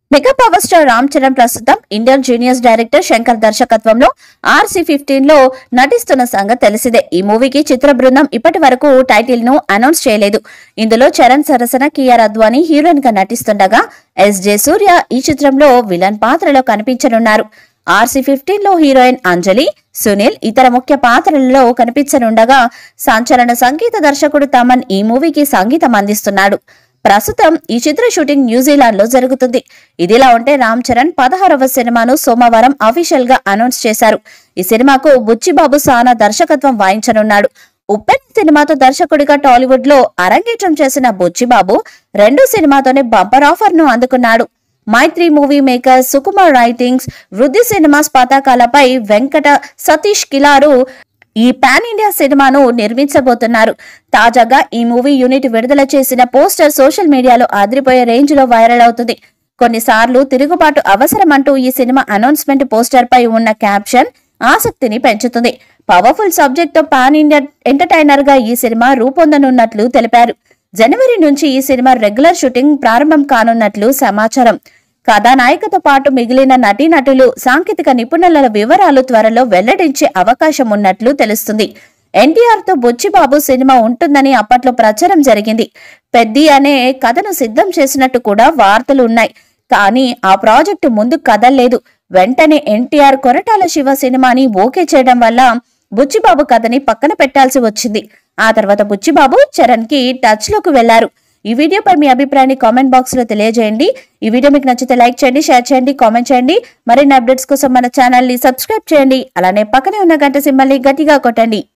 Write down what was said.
mega power star Ram Charan ప్రస్తుతం Indian juniors director Shankar దర్శకత్వంలో RC fifteen లో నటిస్తున్న సంగతి తెలిసిందే ఈ మూవీకి చిత్ర బృందం ఇప్పటి వరకు టైటిల్ ను అనౌన్స్ చేయలేదు ఇందులో చరణ్ సరసన కియార్ అద్వానీ హీరోయిన్ గా నటిస్తుండగా ఎస్ జే సూర్య ఈ చిత్రంలో విలన్ పాత్రలో కనిపించనున్నారు ఆర్సీ ఫిఫ్టీన్ లో హీరోయిన్ అంజలి సునీల్ ఇతర ముఖ్య పాత్రలలో కనిపించనుండగా సంచలన సంగీత దర్శకుడు తమన్ ఈ మూవీకి సంగీతం అందిస్తున్నాడు ప్రస్తుతం ఈ చిత్ర షూటింగ్ న్యూజిలాండ్ లో జరుగుతుంది ఇదిలా ఉంటే రామ్ చరణ్ పదహారవ సినిమాను సోమవారం అఫీషియల్ గా అనౌన్స్ చేశారు ఈ సినిమాకు బుచ్చిబాబు సానా దర్శకత్వం వాయించనున్నాడు ఉప్పెన్ సినిమాతో దర్శకుడిగా టాలీవుడ్ లో అరంగేట్రం చేసిన బుచ్చిబాబు రెండు సినిమాతోనే బంపర్ ఆఫర్ ను అందుకున్నాడు Mythri movie maker Sukumar writings Vriddhi cinemas పతాకాలపై వెంకట సతీష్ కిలారు ఈ పాన్ ఇండియా సినిమాను నిర్మించబోతున్నారు తాజాగా ఈ మూవీ యూనిట్ విడుదల చేసిన పోస్టర్ సోషల్ మీడియాలో ఆదిరిపోయే రేంజ్ లో వైరల్ అవుతుంది కొన్నిసార్లు తిరుగుబాటు అవసరమంటూ ఈ సినిమా అనౌన్స్మెంట్ పోస్టర్ పై ఉన్న క్యాప్షన్ ఆసక్తిని పెంచుతుంది పవర్ఫుల్ సబ్జెక్ట్ తో పాన్ ఇండియా ఎంటర్టైనర్ గా ఈ సినిమా రూపొందనున్నట్లు తెలిపారు జనవరి నుంచి ఈ సినిమా రెగ్యులర్ షూటింగ్ ప్రారంభం కానున్నట్లు సమాచారం కథానాయికతో పాటు మిగిలిన నటీనటులు సాంకేతిక నిపుణుల వివరాలు త్వరలో వెల్లడించే అవకాశం ఉన్నట్లు తెలుస్తుంది ఎన్టీఆర్ తో బుచ్చిబాబు సినిమా ఉంటుందని అప్పట్లో ప్రచారం జరిగింది పెద్ది అనే కథను సిద్ధం చేసినట్టు కూడా వార్తలు ఉన్నాయి కానీ ఆ ప్రాజెక్టు ముందు కదల్లేదు వెంటనే ఎన్టీఆర్ కొరటాల శివ సినిమాని ఓకే చేయడం వల్ల బుచ్చిబాబు కథని పక్కన పెట్టాల్సి వచ్చింది ఆ తర్వాత బుచ్చిబాబు చరణ్ కి టచ్ లోకి వెళ్లారు ఈ వీడియోపై మీ అభిప్రాయాన్ని కామెంట్ బాక్స్ లో తెలియజేయండి ఈ వీడియో మీకు నచ్చితే లైక్ చేయండి షేర్ చేయండి కామెంట్ చేయండి మరిన్ని అప్డేట్స్ కోసం మన ఛానల్ ని సబ్స్క్రైబ్ చేయండి అలానే పక్కనే ఉన్న గంట సింబల్ ని గట్టిగా కొట్టండి